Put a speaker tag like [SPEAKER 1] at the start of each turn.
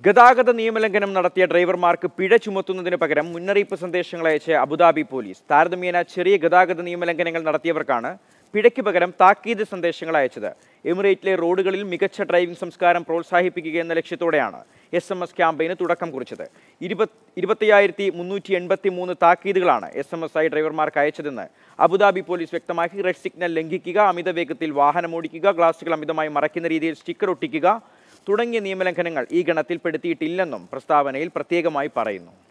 [SPEAKER 1] ഗതാഗത നിയമലംഘനം നടത്തിയ ഡ്രൈവർമാർക്ക് പിഴ ചുമത്തുന്നതിന് പകരം മുന്നറിയിപ്പ് സന്ദേശങ്ങൾ അയച്ച് അബുദാബി പോലീസ് താരതമ്യേന ചെറിയ ഗതാഗത നിയമലംഘനങ്ങൾ നടത്തിയവർക്കാണ് പിഴയ്ക്ക് പകരം താക്കീത് സന്ദേശങ്ങൾ അയച്ചത് എമിറേറ്റിലെ റോഡുകളിൽ മികച്ച ഡ്രൈവിംഗ് സംസ്കാരം പ്രോത്സാഹിപ്പിക്കുക എന്ന ലക്ഷ്യത്തോടെയാണ് എസ് എം എസ് ക്യാമ്പയിന് തുടക്കം കുറിച്ചത് ഇരുപത് ഇരുപത്തയ്യായിരത്തി മുന്നൂറ്റി എൺപത്തി മൂന്ന് താക്കീതുകളാണ് എസ് എം എസ് ഐ ഡ്രൈവർമാർക്ക് അയച്ചതെന്ന് അബുദാബി പോലീസ് വ്യക്തമാക്കി റെഡ് സിഗ്നൽ ലംഘിക്കുക അമിത വേഗത്തിൽ വാഹനം ഓടിക്കുക ഗ്ലാസുകൾ അമിതമായി മറയ്ക്കുന്ന രീതിയിൽ സ്റ്റിക്കർ ഒട്ടിക്കുക തുടങ്ങിയ നിയമലംഘനങ്ങൾ ഈ ഗണത്തിൽപ്പെടുത്തിയിട്ടില്ലെന്നും പ്രസ്താവനയിൽ പ്രത്യേകമായി പറയുന്നു